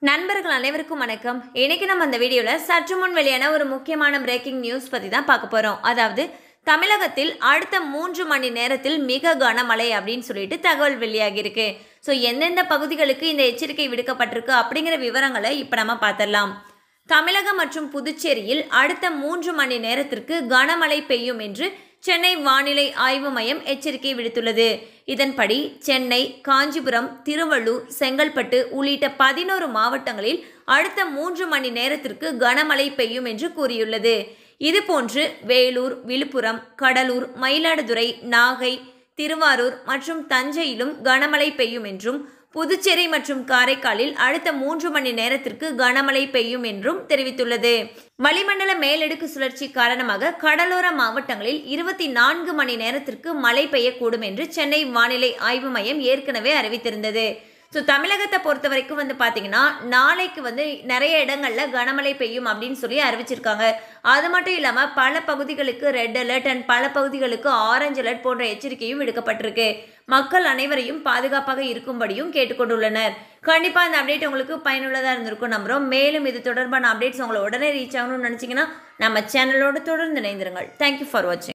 நண்பர்கள் அனைவருக்கும் வணக்கம் இன்னைக்கு நம்ம அந்த வீடியோவில் சற்று முன் வெளியான ஒரு முக்கியமான பிரேக்கிங் நியூஸ் பற்றி தான் பார்க்க போகிறோம் அதாவது தமிழகத்தில் அடுத்த மூன்று மணி நேரத்தில் மிக கனமழை அப்படின்னு சொல்லிட்டு தகவல் வெளியாகியிருக்கு ஸோ எந்தெந்த பகுதிகளுக்கு இந்த எச்சரிக்கை விடுக்கப்பட்டிருக்கு அப்படிங்கிற விவரங்களை இப்போ நம்ம பார்த்துடலாம் தமிழகம் மற்றும் புதுச்சேரியில் அடுத்த மூன்று மணி நேரத்திற்கு கனமழை பெய்யும் என்று சென்னை வானிலை ஆய்வு மையம் எச்சரிக்கை விடுத்துள்ளது இதன்படி சென்னை காஞ்சிபுரம் திருவள்ளூர் செங்கல்பட்டு உள்ளிட்ட பதினோரு மாவட்டங்களில் அடுத்த மூன்று மணி நேரத்திற்கு கனமழை பெய்யும் என்று கூறியுள்ளது இதுபோன்று வேலூர் விழுப்புரம் கடலூர் மயிலாடுதுறை நாகை திருவாரூர் மற்றும் தஞ்சையிலும் கனமழை பெய்யும் என்றும் புதுச்சேரி மற்றும் காரைக்காலில் அடுத்த மூன்று மணி நேரத்திற்கு கனமழை பெய்யும் என்றும் தெரிவித்துள்ளது வளிமண்டல மேலடுக்கு சுழற்சி காரணமாக கடலோர மாவட்டங்களில் இருபத்தி நான்கு மணி நேரத்திற்கு மழை பெய்யக்கூடும் என்று சென்னை வானிலை ஆய்வு மையம் ஏற்கனவே அறிவித்திருந்தது ஸோ தமிழகத்தை பொறுத்த வரைக்கும் வந்து பார்த்தீங்கன்னா நாளைக்கு வந்து நிறைய இடங்களில் கனமழை பெய்யும் அப்படின்னு சொல்லி அறிவிச்சிருக்காங்க அது மட்டும் இல்லாமல் பல பகுதிகளுக்கு ரெட் அலர்ட் அண்ட் பல பகுதிகளுக்கு ஆரஞ்சு அலர்ட் போன்ற எச்சரிக்கையும் விடுக்கப்பட்டிருக்கு மக்கள் அனைவரையும் பாதுகாப்பாக இருக்கும்படியும் கேட்டுக்கொண்டுள்ளனர் கண்டிப்பாக இந்த அப்டேட் உங்களுக்கு பயனுள்ளதாக இருந்திருக்கும் நம்புகிறோம் மேலும் இது தொடர்பான அப்டேட்ஸ் உங்களை உடனே ரீச் ஆகணும்னு நினச்சிங்கன்னா நம்ம சேனலோடு தொடர்ந்து இணைந்திருங்கள் தேங்க்யூ ஃபார் வாட்சிங்